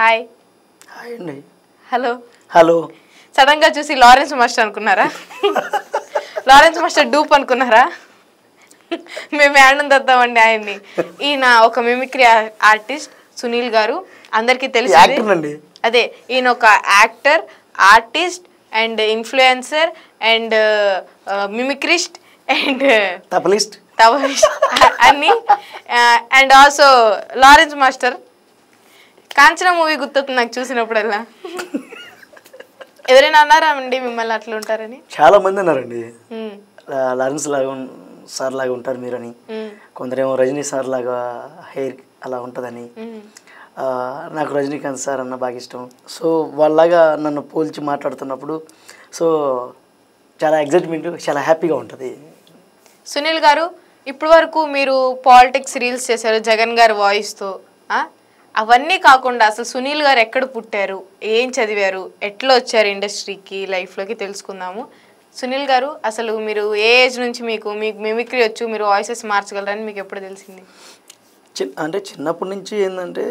Hi hi అండి hello hello sudden గా చూసి లారెన్స్ మాస్టర్ అనుకున్నారా లారెన్స్ మాస్టర్ డూప్ అనుకున్నారా మేము యాడ్ తెద్దామండి ఆయన్ని ఈయన ఒక మిమిక్రీ ఆర్టిస్ట్ సునీల్ గారు అందరికీ తెలిసి యాక్టర్ అండి అదే ఈయన ఒక actor artist and influencer and mimicrist and తపలిస్ట్ తవరిస్ట్ అన్ని and also Lawrence master Kanchana movie గుర్తొస్తుంది నాకు చూసినప్పుడల్లా ఎవరైనా అన్నారా అండి మిమ్మల్ని అట్లా ఉంటారని చాలా మంది అన్నారండి ఉమ్, లా- లారెన్స్ లాగా ఉన్- సార్ లాగా ఉంటారు మీరని ఉమ్, కొందరేమో రజనీ సార్ లాగా హెయిర్ అలా ఉంటుందని ఉమ్, ఆ, నాకు రజనీకాంత్ సార్ అన్న బాగా ఇష్టం సో వాళ్ళలాగా నన్ను పోల్చి మాట్లాడుతున్నప్పుడు సో చాలా ఎగ్జైట్మెంట్ చాలా హ్యాపీగా ఉంటుంది సునీల్ గారు ఇప్పటి వరకు మీరు పాలిటిక్స్ రీల్స్ చేశారు జగన్ గారి వాయిస్తో అవన్నీ కాకుండా అసలు సునీల్ గారు ఎక్కడ పుట్టారు ఏం చదివారు ఎట్లా వచ్చారు ఇండస్ట్రీకి లైఫ్లోకి తెలుసుకుందాము సునీల్ గారు అసలు మీరు ఏ ఏజ్ నుంచి మీకు మీకు మిమిక్రీ వచ్చు మీరు వాయిసెస్ మార్చగలరని మీకు ఎప్పుడు తెలిసింది చిన్న అంటే చిన్నప్పటి నుంచి ఏంటంటే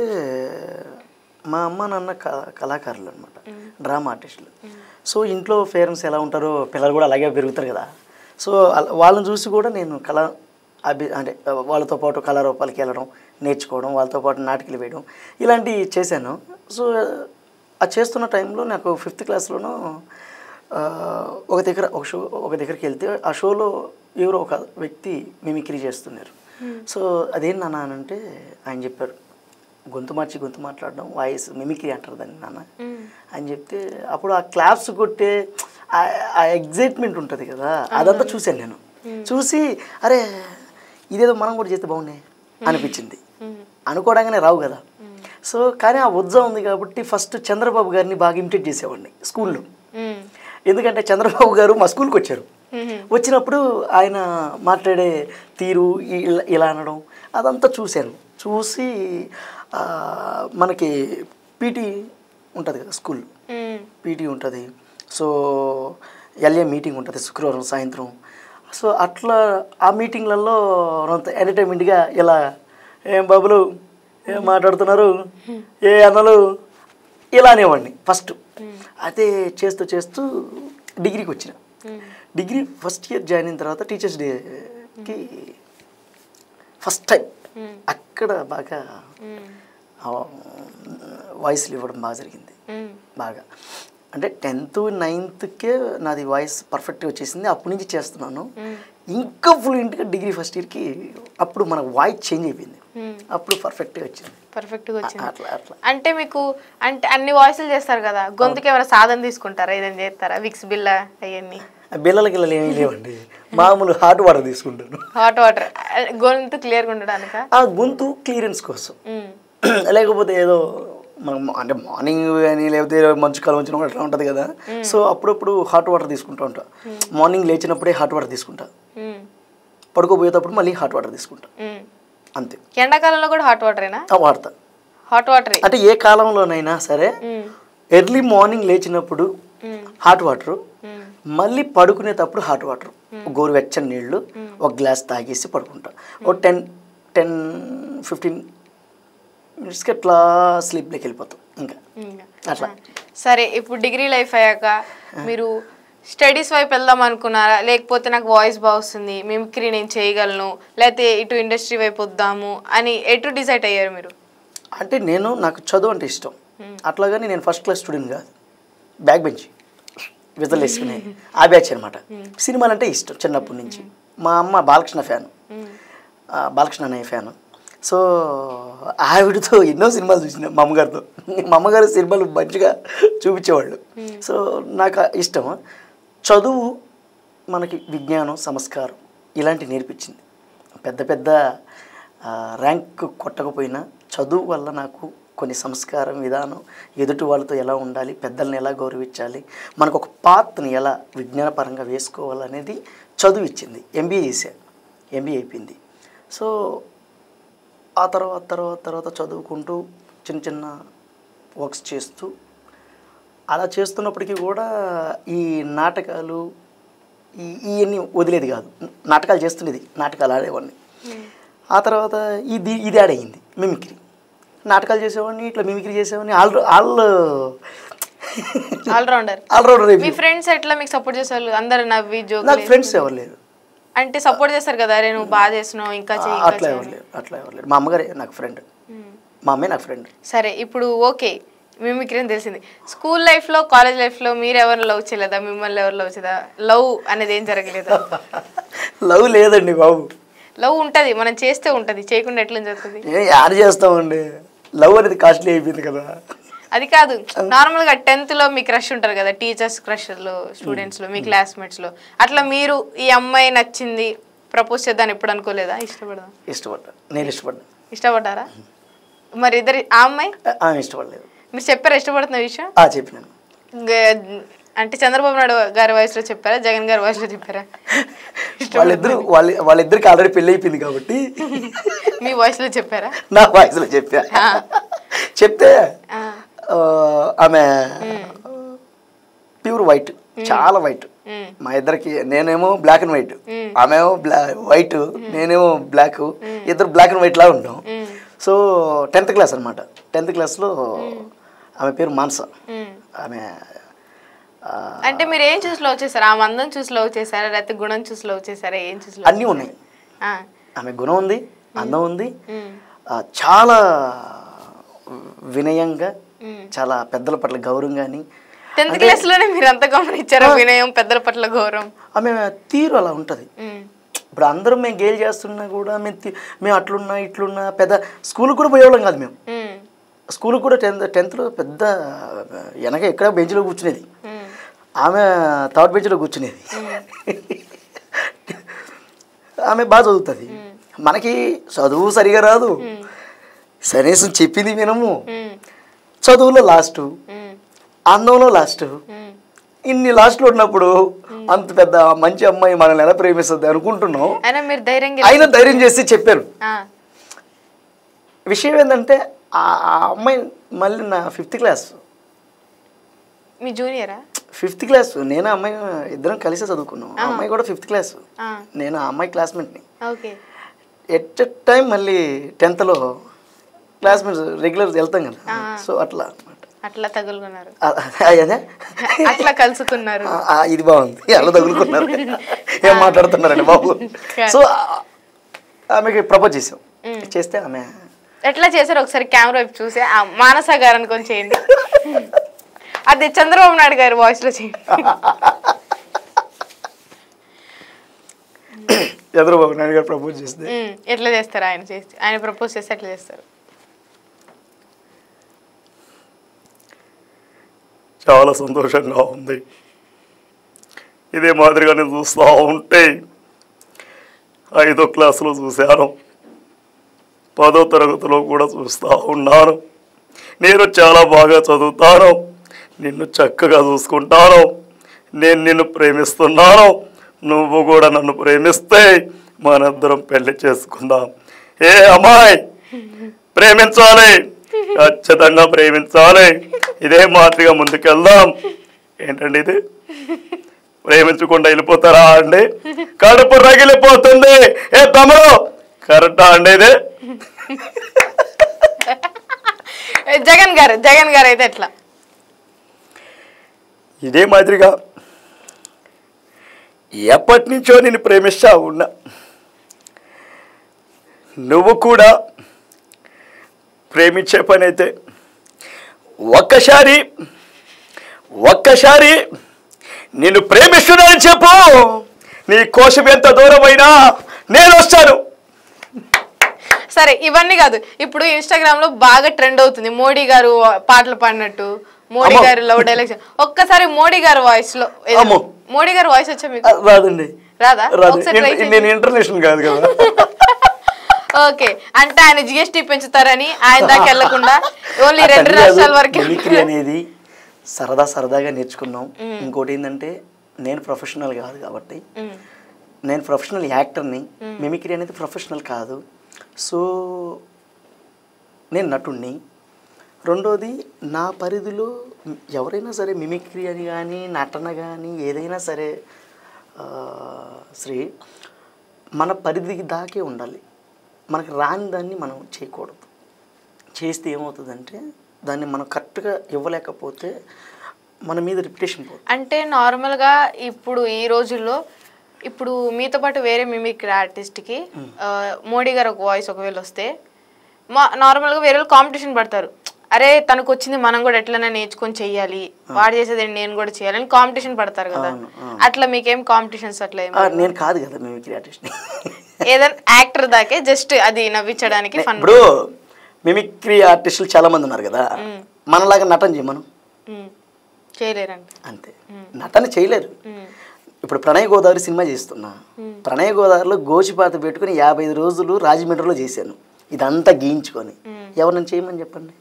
మా అమ్మ నాన్న క- కళాకారులు అనమాట డ్రామా ఆర్టిస్టులు సో ఇంట్లో పేరెంట్స్ ఎలా ఉంటారో పిల్లలు కూడా అలాగే పెరుగుతారు కదా సో అల- వాళ్ళని చూసి కూడా నేను కళ అభి అంటే వాళ్ళతో పాటు కళారూపాలకి వెళ్ళడం నేర్చుకోవడం వాళ్ళతో పాటు నాటికలు వేయడం ఇలాంటివి చేశాను సో అది చేస్తున్న టైంలో నాకు ఫిఫ్త్ క్లాస్లోనూ ఒక దగ్గర ఒక షో ఒక దగ్గరికి వెళ్తే ఆ షోలో ఎవరో ఒక వ్యక్తి మిమిక్రీ చేస్తున్నారు సో అదేం నాన్న అని అంటే ఆయన చెప్పారు గొంతు మార్చి గొంతు మాట్లాడడం వాయిస్ మిమిక్రీ అంటారు దాన్ని నాన్న అని చెప్తే అప్పుడు ఆ క్లాప్స్ కొట్టే ఆ- ఆ ఎగ్జైట్మెంట్ ఉంటుంది కదా అదంతా చూశాను నేను చూసి అరే ఇదేదో మనం కూడా చేస్తే బాగున్నాయి అనిపించింది అనుకోవడంగానే రావు కదా సో కానీ ఆ ఉత్సవం ఉంది కాబట్టి ఫస్ట్ చంద్రబాబు గారిని బాగా ఇమిటేట్ చేసేవాడిని స్కూల్లో మ్మ్. ఎందుకంటే చంద్రబాబు గారు మా స్కూల్కి వచ్చారు వచ్చినప్పుడు ఆయన మాట్లాడే తీరు ఇలా ఇలా అనడం అదంతా చూశాను చూసి ఆ, మనకి పీటీ ఉంటుంది కదా స్కూల్ మ్మ్. పీటీ ఉంటుంది సో ఎల్ఏ మీటింగ్ ఉంటుంది శుక్రవారం సాయంత్రం సో అట్లా ఆ మీటింగ్లలో కొంత ఎంటర్టైన్మెంట్గా ఇలా ఏం బాబులు ఏం మాట్లాడుతున్నారు ఏ అన్నలు ఇలా అనేవాడిని ఫస్ట్ అదే చేస్తూ చేస్తూ డిగ్రీకి వచ్చిన డిగ్రీ ఫస్ట్ ఇయర్ జాయిన్ అయిన తర్వాత టీచర్స్ డేకి ఫస్ట్ టైం అక్కడ బాగా మ్మ్. వాయిస్లు ఇవ్వడం బాగా జరిగింది మ్మ్. బాగా అంటే టెన్త్ నైన్త్కే నాది వాయిస్ పర్ఫెక్ట్గా వచ్చేసింది అప్పటి నుంచి చేస్తున్నాను ఇంకా ఫ్లూయెంట్గా డిగ్రీ ఫస్ట్ ఇయర్కి అప్పుడు మన వాయిస్ చేంజ్ అయిపోయింది Hmm. అప్పుడు పర్ఫెక్ట్గా వచ్చింది పర్ఫెక్ట్గా వచ్చింది అట్లా అట్లా అంటే మీకు అంటే అన్ని వాయిస్లు చేస్తారు కదా గొంతుకి ఏమైనా సాధన తీసుకుంటారా ఏదైనా చేస్తారా విక్స్ బిల్ల అవన్నీ బిల్లలకి ఇలా ఏమీ లేవండి మామూలు హాట్ వాటర్ తీసుకుంటాను హాట్ వాటర్ గొంతు క్లియర్గా ఉండడానిక ఆ గొంతు క్లియరెన్స్ కోసం లేకపోతే ఏదో మనం అంటే మార్నింగ్ కానీ లేకపోతే మంచు కాలం వచ్చినప్పుడు అట్లా ఉంటుంది కదా సో అప్పుడప్పుడు హాట్ వాటర్ తీసుకుంటూ ఉంటా మార్నింగ్ లేచినప్పుడే హాట్ వాటర్ తీసుకుంటా పడుకోబోయేటప్పుడు మళ్ళీ హాట్ వాటర్ తీసుకుంటా అంతే ఎండాకాలంలో కూడా హాట్ వాటరేనా ఆ వాడతా హాట్ వాటరే అంటే ఏ కాలంలోనైనా సరే ఎర్లీ మార్నింగ్ లేచినప్పుడు హాట్ వాటర్ మళ్ళీ పడుకునేటప్పుడు హాట్ వాటర్ గోరువెచ్చని నీళ్ళు ఒక గ్లాస్ తాగేసి పడుకుంటా ఒక టెన్ టెన్ ఫిఫ్టీన్ మినిట్స్కి అట్లా స్లీప్లోకి వెళ్ళిపోతాం ఇంకా అట్లా సరే ఇప్పుడు డిగ్రీ లైఫ్ అయ్యాక మీరు స్టడీస్ వైపు వెళ్దాం అనుకున్నారా లేకపోతే నాకు వాయిస్ బాగా వస్తుంది మిమిక్రీ నేను చేయగలను లేకపోతే ఇటు ఇండస్ట్రీ వైపు వద్దాము అని ఎటు డిసైడ్ అయ్యారు మీరు అంటే నేను నాకు చదువు అంటే ఇష్టం అట్లాగని నేను ఫస్ట్ క్లాస్ స్టూడెంట్ కాదు బ్యాక్ బెంచ్ విజల్ వేసుకునే ఆ బ్యాచ్ అనమాట సినిమాలు అంటే ఇష్టం చిన్నప్పటి నుంచి మా అమ్మ బాలకృష్ణ ఫ్యాన్ బాలకృష్ణ అన్నయ్య ఫ్యాన్ సో ఆవిడతో ఎన్నో సినిమాలు చూసిన మా అమ్మగారితో మా అమ్మగారు సినిమాలు మంచిగా చూపించేవాళ్ళు సో నాకు ఇష్టం చదువు మనకి విజ్ఞానం సంస్కారం ఇలాంటివి నేర్పించింది పెద్ద పెద్ద ఆ, ర్యాంక్ కొట్టకపోయినా చదువు వల్ల నాకు కొన్ని సంస్కారం విధానం ఎదుటి వాళ్ళతో ఎలా ఉండాలి పెద్దల్ని ఎలా గౌరవించాలి మనకు ఒక పాత్ని ఎలా విజ్ఞానపరంగా వేసుకోవాలనేది చదువు ఇచ్చింది ఎంబీఏ చేశాను ఎంబీఏ అయిపోయింది సో ఆ తర్వాత తర్వాత తర్వాత చదువుకుంటూ చిన్న చిన్న వర్క్స్ చేస్తూ అలా చేస్తున్నప్పటికీ కూడా ఈ నాటకాలు ఈ ఇవన్నీ వదిలేది కాదు నాటకాలు చేస్తుండేది నాటకాలు ఆడేవాడిని ఆ తర్వాత ఇది ఇది యాడ్ అయ్యింది మిమిక్రీ నాటకాలు చేసేవాడిని ఇట్లా మిమిక్రీ చేసేవాడిని ఆల్ ఆల్ ఆల్రౌండర్ ఆల్రౌండర్ మీ ఫ్రెండ్స్ ఎట్లా మీకు సపోర్ట్ చేసేవాళ్ళు అందరు నవ్వి జోక్ నాకు ఫ్రెండ్స్ ఎవరు లేరు అంటే సపోర్ట్ చేస్తారు కదా అరే నువ్వు బాగా చేస్తున్నావు ఇంకా చెయ్యి ఇంకా అట్లా ఎవరు లేరు అట్లా ఎవరు లేరు మా అమ్మగారే నాకు ఫ్రెండ్ మా అమ్మే నాకు ఫ్రెండ్ సరే ఇప్పుడు ఓకే మిమిక్రీ అని తెలిసింది స్కూల్ లైఫ్లో కాలేజ్ లైఫ్లో మీరు ఎవరిని లవ్ చేయలేదా మిమ్మల్ని ఎవరు లవ్ చేయదా లవ్ అనేది ఏం జరగలేదా లవ్ లేదండి బాబు లవ్ ఉంటుంది మనం చేస్తే ఉంటుంది చేయకుండా ఎట్లా జరుగుతుంది ఏ యాడ్ చేస్తామండి లవ్ అనేది కాస్ట్లీ అయిపోయింది కదా అది కాదు నార్మల్గా టెన్త్లో మీ క్రష్ ఉంటారు కదా టీచర్స్ క్రష్లో స్టూడెంట్స్లో మీ క్లాస్మేట్స్లో అట్లా మీరు ఈ అమ్మాయి నచ్చింది ప్రపోజ్ చేద్దాం ఎప్పుడు అనుకోలేదా ఇష్టపడదాం ఇష్టపడ్డా నేను ఇష్టపడ్డా ఇష్టపడ్డారా మరి ఇద్దరు ఆ అమ్మాయి ఆమె ఇష్టపడలేదు మీరు చెప్పారా ఇష్టపడుతున్న విషయం ఆ చెప్పినాను గ- అంటే చంద్రబాబు నాయుడు గారి వయసులో చెప్పారా జగన్ గారి వయసులో చెప్పారా వాళ్ళిద్దరు వాళ్ళ వాళ్ళిద్దరికి ఆల్రెడీ పెళ్ళి అయిపోయింది కాబట్టి మీ వయసులో చెప్పారా నా వాయిస్లో చెప్పా చెప్తే ఆ. ఆ, ఆమె ప్యూర్ వైట్ చాలా వైట్ మ్. మా ఇద్దరికి నేనేమో బ్లాక్ అండ్ వైట్ ఆమెమో బ్లా వైట్ నేనేమో బ్లాక్ ఇద్దరు బ్లాక్ అండ్ వైట్ లా ఉంటాం సో టెన్త్ క్లాస్ అనమాట టెన్త్ క్లాస్లో ఆమె పేరు మానస మ్. ఆమె ఆ, అంటే మీరు ఏం చూసి లవ్ చేశారా ఆ మందం చూసి లవ్ చేశారా లేకపోతే గుణం చూసి లవ్ చేశారా ఏం చూసి love అన్నీ ఉన్నాయి ఆ. ఆమె గుణం ఉంది అందం ఉంది మ్. ఆ, చాలా వినయంగా మ్. చాలా పెద్దల పట్ల గౌరవం కానీ టెన్త్ క్లాస్ లోనే మీరు అంత గమనించారా వినయం పెద్దల పట్ల గౌరవం ఆమె తీరు అలా ఉంటుంది మ్. ఇప్పుడు అందరం మేము గేల్ చేస్తున్నా కూడా మేము తి- మేము అట్లున్నా ఇట్లున్నా పెద్ద స్కూల్కి కూడా పోయేవాళ్ళం కాదు మేము మ్. స్కూల్కి కూడా టెన్త్ టెన్త్లో పెద్ద వెనక ఎక్కడ బెంచ్లో కూర్చునేది మ్. ఆమె థర్డ్ బెంచ్లో కూర్చునేది ఆమె బాగా చదువుతుంది మనకి చదువు సరిగా రాదు కనీసం చెప్పింది వినము మ్. చదువులో లాస్ట్ మ్. అందంలో లాస్ట్ మ్. ఇన్ని లాస్ట్లో ఉన్నప్పుడు అంత పెద్ద మంచి అమ్మాయి మనల్ని ఎలా ప్రేమిస్తుంది అనుకుంటున్నాం అయినా మీరు ధైర్యంగా అయినా ధైర్యం చేసి చెప్పారు ఆ. విషయం ఏంటంటే ఆ ఆ అమ్మాయి మళ్ళీ నా ఫిఫ్త్ క్లాస్ మీ జూనియరా ఫిఫ్త్ క్లాస్ నేను ఆ అమ్మాయి ఇద్దరం కలిసే చదువుకున్నాం ఆ అమ్మాయి కూడా ఫిఫ్త్ క్లాస్ ఆ. నేను ఆ అమ్మాయి క్లాస్మేట్ని ఓకే ఎట్ టైం మళ్ళీ టెన్త్లో క్లాస్మేట్స్ రెగ్యులర్ వెళ్తాం కదా సో అట్లా అనమాట అట్లా తగులుకున్నారు అదే అట్లా కలుసుకున్నారు ఆ, ఆ, ఇది బాగుంది ఎలా తగులుకున్నారు ఏం మాట్లాడుతున్నారండి బాబు సో ఆ- ఆమెకి ప్రపోజ్ చేసాం చేస్తే ఆమె ఎట్లా చేశారు ఒకసారి కెమెరా వైపు చూసి ఆ మానస గారు అనుకొని చేయండి అది చంద్రబాబు నాయుడు గారి వాయిస్ లో చేయండి చంద్రబాబు నాయుడు గారు ప్రపోజ్ చేస్తే ఉమ్, ఎట్లా చేస్తారు ఆయన చేసి ఆయన ప్రపోజ్ చేస్తే ఎట్లా చేస్తారు చాలా సంతోషంగా ఉంది ఇదే మాదిరిగానే చూస్తూ ఉంటే ఐదో క్లాసులో చూశాను పదో తరగతిలో కూడా చూస్తూ ఉన్నాను నేను చాలా బాగా చదువుతాను నిన్ను చక్కగా చూసుకుంటాను నేను నిన్ను ప్రేమిస్తున్నాను నువ్వు కూడా నన్ను ప్రేమిస్తే మనిద్దరం పెళ్లి చేసుకుందాం ఏ అమ్మాయి ప్రేమించాలి ఖచ్చితంగా ప్రేమించాలి ఇదే మాదిరిగా ముందుకెళ్దాం ఏంటండి ఇది ప్రేమించకుండా వెళ్ళిపోతారా అండి కడుపు రగిలిపోతుంది ఏ తమ్ముడు కరెక్టా అండి ఇది ఏ, జగన్ గారు జగన్ గారు అయితే ఎట్లా ఇదే మాదిరిగా ఎప్పటి నుంచో నేను ప్రేమిస్తా ఉన్నా నువ్వు కూడా ప్రేమించే పని అయితే ఒక్కసారి ఒక్కసారి నిన్ను ప్రేమిస్తున్నానని చెప్పు నీ కోశం ఎంత దూరమైనా నేను వస్తాను సరే ఇవన్నీ కాదు ఇప్పుడు ఇన్స్టాగ్రామ్ లో బాగా ట్రెండ్ అవుతుంది మోడీ గారు పాటలు పాడినట్టు మోడీ అమ్మో. గారు లవ్ డైలాగ్స్ ఒక్కసారి మోడీ గారు వాయిస్ లో ఏదో- అమ్మో. మోడీ గారు వాయిస్ వచ్చా మీకు ఆ, రాదండి రాదా రాదు ఒకసారి ట్రై ఇన్- నేను ఇంటర్నేషనల్ కాదు కదా ఓకే అంటే ఆయన జిఎస్టీ పెంచుతారని ఆయన దాకా వెళ్లకుండా ఓన్లీ అట్లా రెండు కాదు. రాష్ట్రాల వరకే మిమిక్రీ అనేది సరదా సరదాగా నేర్చుకున్నాం ఇంకోటి ఏంటంటే నేను ప్రొఫెషనల్ కాదు కాబట్టి ఉమ్, నేను ప్రొఫెషనల్ యాక్టర్ని మిమిక్రీ అనేది ప్రొఫెషనల్ కాదు సో నేను నటుణ్ణి రెండోది నా పరిధిలో ఎవరైనా సరే మిమిక్రీ అని కానీ నటన కానీ ఏదైనా సరే ఆ, శ్రీ మన పరిధికి దాకే ఉండాలి మనకు రాని దాన్ని మనం చేయకూడదు చేస్తే ఏమవుతుందంటే దాన్ని మనం కరెక్ట్గా ఇవ్వలేకపోతే మన మీద రిపిటేషన్ పోతుంది అంటే నార్మల్గా ఇప్పుడు ఈ రోజుల్లో ఇప్పుడు మీతో పాటు వేరే మిమిక్రీ ఆర్టిస్ట్కి మోడీ గారు ఒక వాయిస్ ఒకవేళ వస్తే మా నార్మల్గా వేరే వాళ్ళు కాంపిటీషన్ పడతారు అరే తనకు వచ్చింది మనం కూడా ఎట్లైనా నేర్చుకొని చెయ్యాలి వాడు చేసేది నేను కూడా చేయాలి అని కాంపిటీషన్ పడతారు కదా అవును, అవును. అట్లా మీకేం కాంపిటీషన్స్ అట్లా ఏం ఆ, నేను కాదు కదా మిమిక్రీ ఆర్టిస్ట్ ఏదైనా యాక్టర్ దాకే జస్ట్ అది నవ్వించడానికి ఫన్ ఇప్పుడు మిమిక్రీ ఆర్టిస్టులు చాలా మంది ఉన్నారు కదా మనలాగా నటన చేయమను చేయలేరండి అంతే నటన చేయలేరు ఇప్పుడు ప్రణయ్ గోదావరి సినిమా చేస్తున్నా ప్రణయ్ గోదావరిలో గోచిపాత పెట్టుకుని యాభై ఐదు రోజులు రాజమండ్రిలో చేశాను ఇదంతా గీయించుకొని ఎవరిని చేయమని చెప్పండి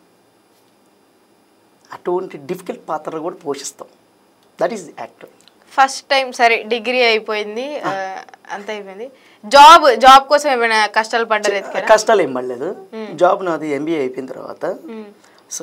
అటువంటి డిఫికల్ట్ పాత్రలు కూడా పోషిస్తాం that is actor first time సరే డిగ్రీ అయిపోయింది ఆ, అంత అయిపోయింది జాబ్ జాబ్ కోసం ఏమైనా కష్టాలు పడ్డారు ఎత్తుకారా కష్టాలు ఏం పడలేదు జాబ్ నాది ఎంబీఏ అయిపోయిన తర్వాత సో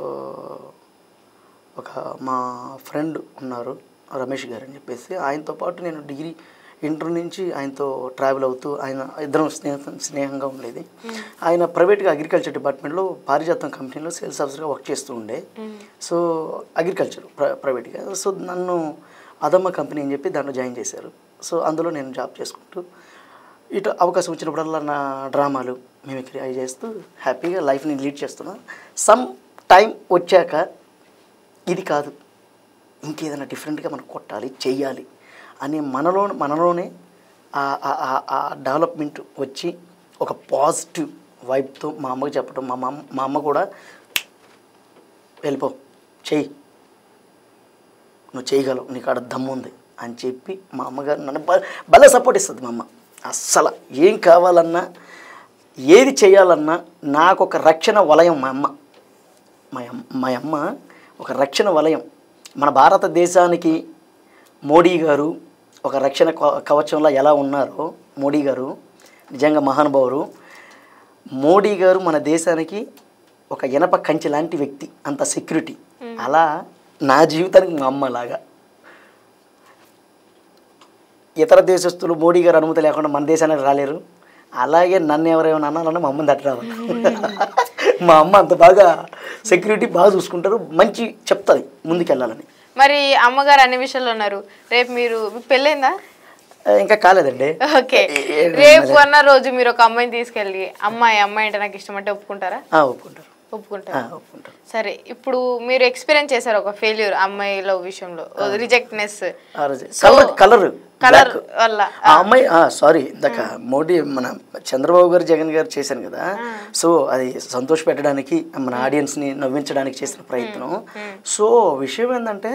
ఒక మా ఫ్రెండ్ ఉన్నారు రమేష్ గారు అని చెప్పేసి ఆయనతో పాటు నేను డిగ్రీ ఇంటర్ నుంచి ఆయనతో ట్రావెల్ అవుతూ ఆయన ఇద్దరం స్నేహం స్నేహంగా ఉండేది ఆయన ప్రైవేట్గా అగ్రికల్చర్ డిపార్ట్మెంట్లో పారిజాతం కంపెనీలో సేల్స్ ఆఫీసర్గా వర్క్ చేస్తూ ఉండే సో అగ్రికల్చర్ ప్ర ప్రైవేట్గా సో నన్ను అదమ్మ కంపెనీ అని చెప్పి దాంట్లో జాయిన్ చేశారు సో అందులో నేను జాబ్ చేసుకుంటూ ఇటు అవకాశం వచ్చినప్పుడల్లా నా డ్రామాలు మిమిక్రీ అవి చేస్తూ హ్యాపీగా లైఫ్ని లీడ్ చేస్తున్నాను సమ్ టైం వచ్చాక ఇది కాదు ఇంకేదైనా డిఫరెంట్గా మనం కొట్టాలి చెయ్యాలి అనే మనలో మనలోనే ఆ- ఆ- ఆ- ఆ డెవలప్మెంట్ వచ్చి ఒక పాజిటివ్ వైబ్తో మా అమ్మకి చెప్పడం మా అమ్మ మా అమ్మ కూడా వెళ్ళిపో చెయ్యి నువ్వు చేయగలవు నీకు ఆడ దమ్ము ఉంది అని చెప్పి మా అమ్మగారు నన్ను బ భలే సపోర్ట్ ఇస్తుంది మా అమ్మ అస్సలు ఏం కావాలన్నా ఏది చేయాలన్నా నాకు ఒక రక్షణ వలయం మా అమ్మ మా అమ్మ మా అమ్మ ఒక రక్షణ వలయం మన భారతదేశానికి మోడీ గారు ఒక రక్షణ కవ- కవచంలో ఎలా ఉన్నారో మోడీ గారు నిజంగా మహానుభావుడు మోడీ గారు మన దేశానికి ఒక ఇనప కంచె లాంటి వ్యక్తి అంత సెక్యూరిటీ అలా నా జీవితానికి మా అమ్మ లాగా ఇతర దేశస్తులు మోడీ గారు అనుమతి లేకుండా మన దేశానికి రాలేరు అలాగే నన్ను ఎవరేమైనా అన్నారన్నా మా అమ్మని తట్టరాదు మా అమ్మ అంత బాగా సెక్యూరిటీ బాగా చూసుకుంటారు మంచి చెప్తుంది ముందుకెళ్ళాలని మరి అమ్మగారు అన్ని విషయాల్లో ఉన్నారు రేపు మీరు మీకు పెళ్ళైందా ఆ, ఇంకా కాలేదండి ఓకే ఏ- ఏ- రేపు అన్న రోజు మీరు ఒక అమ్మాయిని తీసుకెళ్ళి అమ్మాయి అమ్మాయి అంటే నాకు ఇష్టం అంటే ఒప్పుకుంటారా ఆ, ఒప్పుకుంటారు ఆ, ఒప్పుకుంటారా ఒప్పుకుంటారు సరే ఇప్పుడు మీరు ఎక్స్పీరియన్స్ చేశారు ఒక ఫెయిల్యూర్ అమ్మాయి లవ్ విషయంలో రిజెక్ట్నెస్ ఆ రోజు కలర్ కలర్ కలర్ వల్ల ఆ అమ్మాయి సారీ ఇందాక మోడీ మన చంద్రబాబు గారు జగన్ గారు చేశాను కదా సో అది సంతోష పెట్టడానికి మన ఆడియన్స్ని నవ్వించడానికి చేసిన ప్రయత్నం సో విషయం ఏంటంటే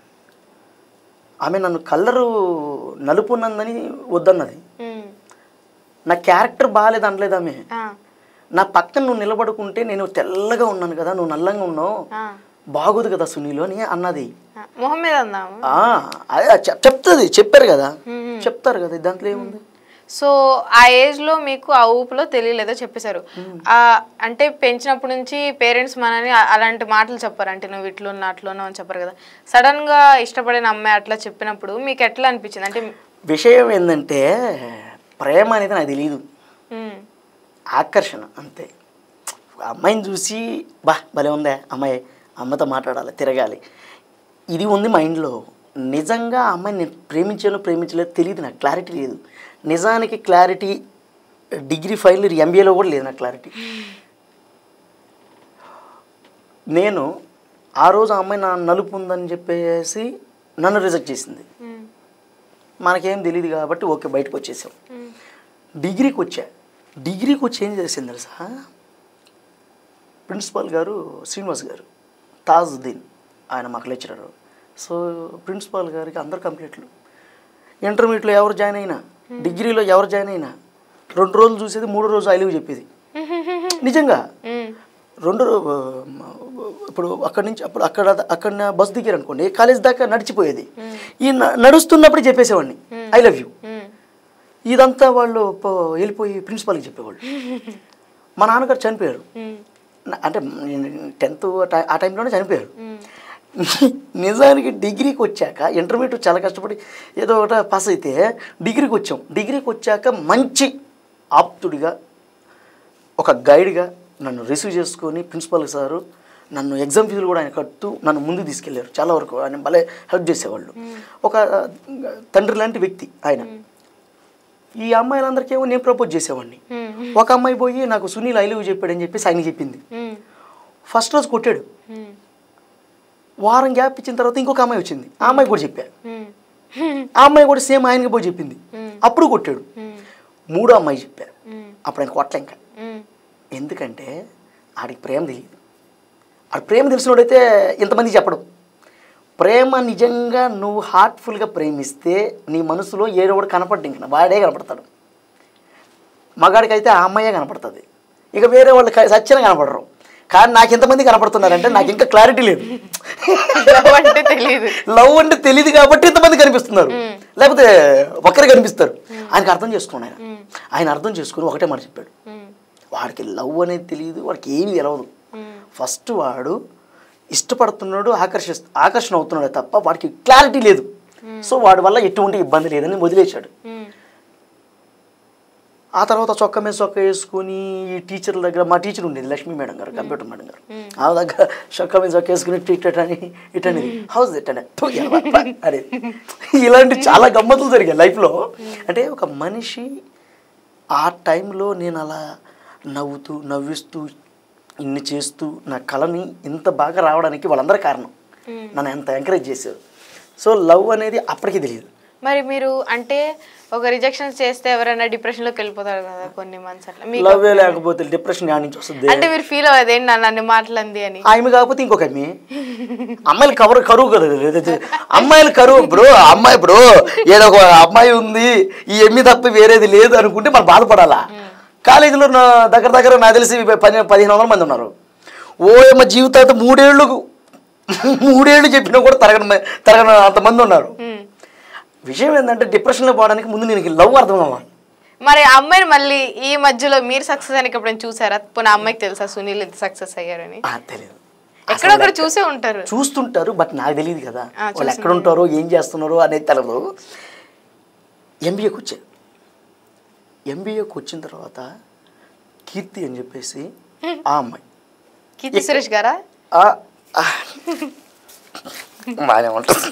ఆమె నన్ను కలరు నలుపు ఉన్నదని వద్దన్నది ఉమ్. నా క్యారెక్టర్ బాగాలేదు అనలేదు ఆమె ఆ, నా పక్కన నువ్వు నిలబడుకుంటే నేను తెల్లగా ఉన్నాను కదా నువ్వు నల్లంగా ఉన్నావు ఆ, బాగోదు కదా సునీలు అని అన్నది ఆ. మొహం మీద అందాము ఆ, అదే చెప్- చెప్తుంది చెప్పారు కదా చెప్తారు కదా దాంట్లో ఏముంది సో ఆ ఏజ్ లో మీకు ఆ ఊపులో తెలియలేదో చెప్పేశారు ఆ అంటే పెంచినప్పటి నుంచి పేరెంట్స్ మనని అ- అలాంటి మాటలు చెప్పారు అంటే నువ్వు ఇట్లున్నా అట్లున్నావు అని చెప్పారు కదా సడన్ గా ఇష్టపడిన అమ్మాయి అట్లా చెప్పినప్పుడు మీకు ఎట్లా అనిపించింది అంటే విషయం ఏంటంటే ప్రేమ అనేది నాకు తెలియదు ఉమ్, ఆకర్షణ అంతే అమ్మాయిని చూసి బా భలే ఉందే అమ్మాయి అమ్మతో మాట్లాడాలి తిరగాలి ఇది ఉంది మైండ్లో నిజంగా ఆ అమ్మాయిని నేను ప్రేమించాను ప్రేమించలేదు తెలియదు నాకు క్లారిటీ లేదు నిజానికి క్లారిటీ డిగ్రీ ఫైల్ ఎంబీఏలో కూడా లేదు నాకు క్లారిటీ నేను ఆ రోజు ఆ అమ్మాయి నా నలుపు ఉందని చెప్పేసి నన్ను రిజెక్ట్ చేసింది ఉమ్, మనకేం తెలియదు కాబట్టి ఓకే బయటకు వచ్చేసాం ఉమ్, డిగ్రీకి వచ్చా డిగ్రీకి వచ్చి ఏం చేసింది తెలుసా ప్రిన్సిపాల్ గారు శ్రీనివాస్ గారు తాజుద్దీన్ ఆయన మాకు లెక్చరర్ సో ప్రిన్సిపాల్ గారికి అందరు కంప్లీట్లు ఇంటర్మీడియట్లో ఎవరు జాయిన్ అయినా డిగ్రీలో ఎవరు జాయిన్ అయినా రెండు రోజులు చూసేది మూడో రోజు ఐలివ్ చెప్పేది నిజంగా ఉమ్, రెండు రో- ఇప్పుడు అక్కడి నుంచి అప్పుడు అక్కడ అక్కడ బస్ దిగారు అనుకోండి కాలేజ్ దాకా నడిచిపోయేది ఈ న- నడుస్తున్నప్పుడు చెప్పేసేవాడిని ఐ లవ్ యూ ఉమ్, ఇదంతా వాళ్ళు పో- వెళ్ళిపోయి ప్రిన్సిపాల్కి చెప్పేవాళ్ళు మా నాన్నగారు చనిపోయారు ఉమ్, నా- అంటే టెన్త్ ఆ టైంలోనే చనిపోయారు ఉమ్, నిజానికి డిగ్రీకి వచ్చాక ఇంటర్మీడియట్ చాలా కష్టపడి ఏదో ఒకట పాస్ అయితే డిగ్రీకి వచ్చాం డిగ్రీకి వచ్చాక మంచి ఆప్తుడిగా ఒక గైడ్గా నన్ను రిసీవ్ చేసుకొని ప్రిన్సిపల్ సారు నన్ను ఎగ్జామ్ ఫీజులు కూడా ఆయన కడుతూ నన్ను ముందుకు తీసుకెళ్లారు చాలా వరకు ఆయన భలే హెల్ప్ చేసేవాళ్ళు ఒక తండ్రి లాంటి వ్యక్తి ఆయన ఈ అమ్మాయిలందరికీ ఏమో నేను ప్రపోజ్ చేసేవాడిని ఉమ్, ఒక అమ్మాయి పోయి నాకు సునీల్ ఐ లవ్ చెప్పాడని చెప్పేసి ఆయన చెప్పింది ఉమ్, ఫస్ట్ రోజు కొట్టాడు ఉమ్, వారం గ్యాప్ ఇచ్చిన తర్వాత ఇంకొక అమ్మాయి వచ్చింది ఆ అమ్మాయి కూడా చెప్పా ఉమ్, ఆ అమ్మాయి కూడా సేమ్ ఆయనకి పోయి చెప్పింది ఉమ్, అప్పుడు కొట్టాడు ఉమ్, మూడో అమ్మాయి చెప్పా ఉమ్, అప్పుడు ఆయన కొట్ల ఇంకా ఉమ్, ఎందుకంటే ఆడికి ప్రేమ తెలియదు ఆడు ప్రేమ తెలిసినోడైతే ఇంతమంది చెప్పడం ప్రేమ నిజంగా నువ్వు హార్ట్ఫుల్గా ప్రేమిస్తే నీ మనసులో ఏడో కూడా కనపడ్డు ఇంక వాడే కనపడతాడు మగాడికి అయితే ఆ అమ్మాయే కనపడుతుంది ఇక వేరే వాళ్ళు క- సత్యం కనపడరు కానీ నాకు ఎంతమంది కనపడుతున్నారంటే నాకు ఇంకా క్లారిటీ లేదు లవ్ అంటే తెలియదు లవ్ అంటే తెలియదు కాబట్టి ఇంతమంది కనిపిస్తున్నారు లేకపోతే ఒక్కరే కనిపిస్తారు ఆయనకు అర్థం చేసుకున్నాడు ఆయన ఆయన అర్థం చేసుకుని ఒకటే మాట చెప్పాడు ఉమ్, వాడికి లవ్ అనేది తెలియదు వాడికి ఏమీ తెలవదు ఉమ్, ఫస్ట్ వాడు ఇష్టపడుతున్నాడు ఆకర్షి ఆకర్షణ అవుతున్నాడు తప్ప వాడికి క్లారిటీ లేదు సో వాడి వల్ల ఎటువంటి ఇబ్బంది లేదని వదిలేశాడు ఉమ్, ఆ తర్వాత చొక్కా మీద చొక్కా వేసుకుని ఈ టీచర్ల దగ్గర మా టీచర్ ఉండేది లక్ష్మీ మేడం గారు కంప్యూటర్ మేడం గారు ఆమె దగ్గర చొక్కా మీద చొక్కా వేసుకుని టీచర్ అని ఇటనేది హౌస్ ఇట్ అని థు, ఎడమ, ప అనేది ఇలాంటి చాలా గమ్మతులు జరిగాయి లైఫ్లో అంటే ఒక మనిషి ఆ టైంలో నేను అలా నవ్వుతూ నవ్విస్తూ ఇన్ని చేస్తూ నా కళని ఇంత బాగా రావడానికి వాళ్ళందరూ కారణం నన్ను ఎంత ఎంకరేజ్ చేశారు సో లవ్ అనేది అప్పటికి తెలియదు మరి మీరు అంటే ఒక రిజెక్షన్ చేస్తే ఎవరైనా డిప్రెషన్ లోకి వెళ్ళిపోతారు కదా కొన్ని మంత్స్ అట్లా మీకు లవ్వే లేకపోతే డిప్రెషన్ యాడ్ నుంచి వస్తుంది అంటే మీరు ఫీల్ అవ్వదు ఏంటి నన్ను అన్ని మాటలంది అని ఆమె కాకపోతే ఇంకొక అమ్మి అమ్మాయిలు కవర్ కరువు కదా ఇది- ఇది- అమ్మాయిలు కరువు బ్రో అమ్మాయి బ్రో ఏదో ఒక అమ్మాయి ఉంది ఈ ఎమ్మి తప్ప వేరేది లేదు అనుకుంటే మనం బాధపడాలా కాలేజీలో నా దగ్గర దగ్గర నాకు తెలిసి పది పదిహేను వందల మంది ఉన్నారు ఓ ఏమో జీవితాంత మూడేళ్ళు మూడేళ్ళు చెప్పినా కూడా తరగని మ- తరగని అంతమంది ఉన్నారు ఉమ్. విషయం ఏంటంటే డిప్రెషన్లో పోవడానికి ముందు నేను లవ్ అర్థం అవ్వాలి మరి ఆ అమ్మాయిని మళ్ళీ ఈ మధ్యలో మీరు సక్సెస్ అని ఎప్పుడైనా చూసారా పోనీ ఆ అమ్మాయికి తెలుసా సునీల్ ఇంత సక్సెస్ అయ్యారని ఆ, తెలియదు ఎక్కడొక్కడ చూసే ఉంటారు చూస్తుంటారు బట్ నాకు తెలియదు కదా ఆ, వాళ్ళు ఎక్కడ ఉంటారో ఏం చేస్తున్నారో అనేది తెలదు ఎంబీఏకి వచ్చారు ఎంబీఏకి వచ్చిన తర్వాత కీర్తి అని చెప్పేసి ఆ అమ్మాయి కీర్తి సురేష్ గారా ఆ, ఆ, బాగానే ఉంటుంది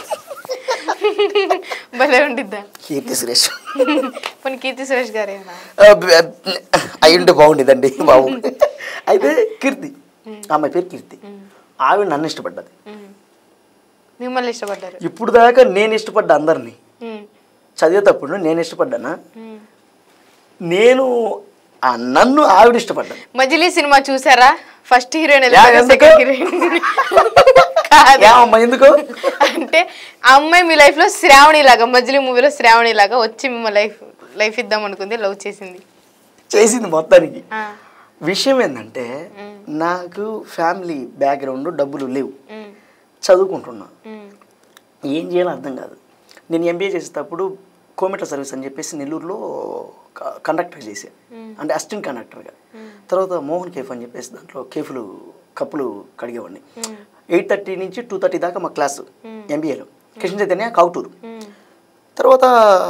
భలే ఉండిద్దా కీర్తి సురేష్ పోనీ కీర్తి సురేష్ గారేనా అయ్యుంటే బాగుండేదండి బాబు అయితే కీర్తి ఆ అమ్మాయి పేరు కీర్తి ఆవిడ నన్ను ఇష్టపడ్డది ఉమ్. మిమ్మల్ని ఇష్టపడ్డారు ఇప్పుడు దాకా నేను ఇష్టపడ్డ అందరినీ ఉమ్. చదివేటప్పుడు నేను ఇష్టపడ్డానా ఉమ్. నేను ఆ నన్ను ఆవిడ ఇష్టపడ్డాను మజిలీ సినిమా చూసారా ఫస్ట్ హీరోయిన్ యా, ఎందుకు? సెకండ్ హీరోయిన్ కాదు ఏమమ్మా ఎందుకు అంటే ఆ అమ్మాయి మీ లైఫ్ లో శ్రావణి లాగా మజిలీ మూవీలో శ్రావణి లాగా వచ్చి మిమ్మల్ని లైఫ్ లైఫ్ ఇద్దాం అనుకుంది లవ్ చేసింది చేసింది మొత్తానికి ఆ. విషయం ఏంటంటే నాకు ఫ్యామిలీ బ్యాక్గ్రౌండ్ డబ్బులు లేవు ఉమ్. చదువుకుంటున్నా ఉమ్. ఏం చేయాలో అర్థం కాదు నేను ఎంబీఏ చేసేటప్పుడు కోమెట్ల సర్వీస్ అని చెప్పేసి నెల్లూరులో క- కండక్టర్ చేశాను అంటే అసిస్టెంట్ కండక్టర్గా తర్వాత మోహన్ కేఫ్ అని చెప్పేసి దాంట్లో కేఫ్లు కప్పులు కడిగేవాడిని ఎయిట్ థర్టీ నుంచి టూ థర్టీ దాకా మా క్లాసు ఎంబీఏలో కృష్ణ చైతన్య కౌటూరు ఉమ్. తర్వాత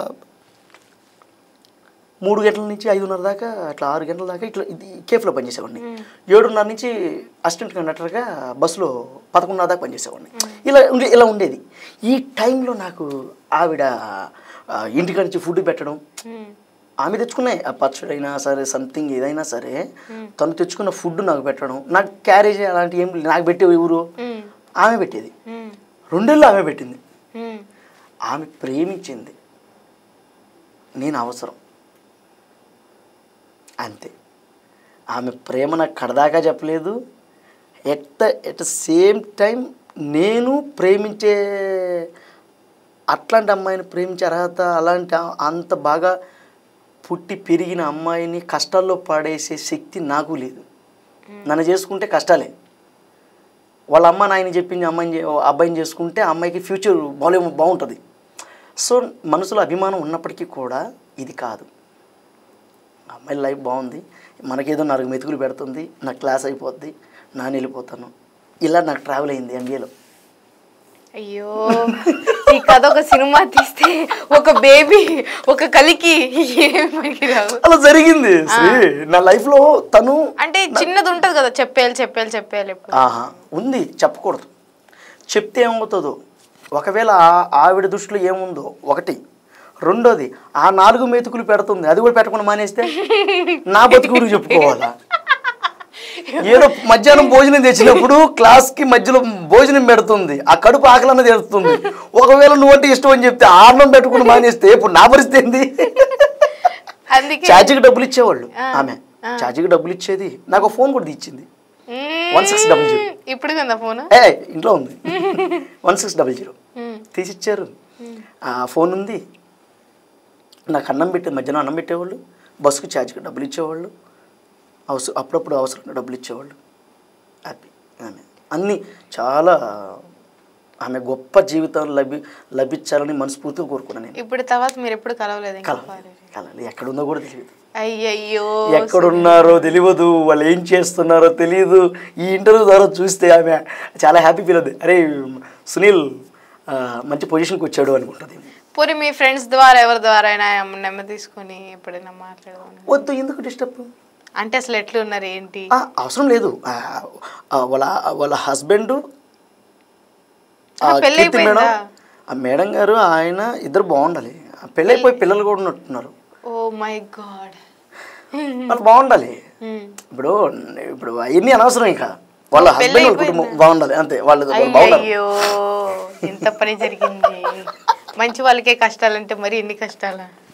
మూడు గంటల నుంచి ఐదున్నర దాకా అట్లా ఆరు గంటల దాకా ఇట్లా ఇది కేఫ్లో పనిచేసేవాడిని ఏడున్నర నుంచి అసిస్టెంట్ కండక్టర్గా బస్సులో పదకొండున్నర దాకా పనిచేసేవాడిని ఇలా ఉండే ఇలా ఉండేది ఈ టైంలో నాకు ఆవిడ ఆ, ఇంటికాడ నుంచి ఫుడ్ పెట్టడం ఉమ్. ఆమె తెచ్చుకున్నాయి ఆ పచ్చడైనా సరే సంథింగ్ ఏదైనా సరే తను తెచ్చుకున్న ఫుడ్ నాకు పెట్టడం నాకు క్యారేజ్ అలాంటి ఏం నాకు పెట్టే ఊరు ఉమ్. ఆమె పెట్టేది ఉమ్. రెండేళ్ళు ఆమె పెట్టింది ఉమ్. ఆమె ప్రేమించింది నేను అవసరం అంతే ఆమె ప్రేమ నాకు కడదాకా చెప్పలేదు at the at the same time నేను ప్రేమించే అట్లాంటి అమ్మాయిని ప్రేమించే అర్హత అలాంటి ఆ- అంత బాగా పుట్టి పెరిగిన అమ్మాయిని కష్టాల్లో పడేసే శక్తి నాకు లేదు నన్ను చేసుకుంటే కష్టాలే వాళ్ళ అమ్మ నాయన చెప్పింది అమ్మాయిని చే- అబ్బాయిని చేసుకుంటే ఆ అమ్మాయికి ఫ్యూచర్ బాగా బాగుంటుంది సో మనసులో అభిమానం ఉన్నప్పటికీ కూడా ఇది కాదు అమ్మాయి లైఫ్ బాగుంది మనకేదో నాలుగు మెతుకులు పెడుతుంది నా క్లాస్ అయిపోద్ది నాన్న వెళ్ళిపోతాను ఇలా నాకు ట్రావెల్ అయింది ఎంబీఏలో అయ్యో ఈ కథ ఒక సినిమా తీస్తే ఒక బేబీ ఒక కలికి ఏమి రావు అలా జరిగింది శ్రీ నా లైఫ్ లో తను అంటే చిన్నది ఉంటది కదా చెప్పేయాలి చెప్పేయాలి చెప్పేయాలి ఎప్పుడు ఆహా ఉంది చెప్పకూడదు చెప్తే ఏమవుతుందో ఒకవేళ ఆ- ఆవిడ దృష్టిలో ఏముందో ఒకటి రెండోది ఆ నాలుగు మెతుకులు పెడుతుంది అది కూడా పెట్టకుండా మానేస్తే నా బతుకు గురించి చెప్పుకోవాలా ఏదో మధ్యాహ్నం భోజనం తెచ్చినప్పుడు క్లాస్ కి మధ్యలో భోజనం పెడుతుంది ఆ కడుపు ఆకలన్న తెరుతుంది ఒకవేళ నువ్వంటే ఇష్టం అని చెప్తే ఆర్నం పెట్టుకుని మానేస్తే ఇప్పుడు నా పరిస్థితి ఏంది అందుకే ఛార్జీకి డబ్బులు ఇచ్చేవాళ్ళు ఆమె ఛార్జీకి డబ్బులు ఇచ్చేది నాకు ఫోన్ కూడా ఇచ్చింది వన్ సిక్స్ డబల్ జీరో ఇప్పుడు కదా ఫోన్ ఏ ఇంట్లో ఉంది వన్ సిక్స్ డబల్ జీరో తీసిచ్చారు ఆ ఫోన్ ఉంది నాకు అన్నం పెట్టే మధ్యాహ్నం అన్నం పెట్టేవాళ్ళు బస్సుకు ఛార్జ్కి డబ్బులు ఇచ్చేవాళ్ళు అవసరం అప్పుడప్పుడు అవసరంగా డబ్బులు ఇచ్చేవాళ్ళు హ్యాపీ ఆమె అన్నీ చాలా ఆమె గొప్ప జీవితం లభి లభించాలని మనస్ఫూర్తిగా కోరుకున్నాను నేను ఇప్పుడు తర్వాత మీరు ఎప్పుడు కలవలేదు ఇంకా కల కలాలి ఎక్కడుందో కూడా తెలియదు అయ్యయ్యో ఎక్కడున్నారో తెలియదు వాళ్ళు ఏం చేస్తున్నారో తెలియదు ఈ ఇంటర్వ్యూ ద్వారా చూస్తే ఆమె చాలా హ్యాపీ ఫీల్ అవుతుంది అరే సునీల్ ఆ, మంచి పొజిషన్కి వచ్చాడు అనుకుంటుంది పోనీ మీ ఫ్రెండ్స్ ద్వారా ఎవరి ద్వారా అయినా నెమ్మది తీసుకొని ఎప్పుడైనా మాట్లాడదాం వద్దు ఎందుకు డిస్టర్బ్ అంటే అసలు ఎట్లా ఉన్నారు ఏంటి అవసరం లేదు ఆ, ఆ, వాళ్ళ వాళ్ళ హస్బెండ్ ఆ, పెళ్ళి కీర్తి మేడం అయిపోయిందా? ఆ మేడం గారు ఆయన ఇద్దరు బాగుండాలి ఆ పెళ్ళైపోయి పిల్లలు కూడా ఉన్నట్టున్నారు ఓ మై గాడ్ వాళ్ళు బాగుండాలి ఇప్పుడు ఇప్పుడు అవన్నీ అనవసరం ఇంకా వాళ్ళ పెళ్ళి హస్బెండ్ వాళ్ళ కుటుంబం బాగుండాలి అంతే వాళ్ళు వాళ్ళు బాగుండాలి అయ్యో ఇంత పని జరిగింది మంచి వాళ్ళకే కష్టాలంటే మరి ఎన్ని కష్టాలా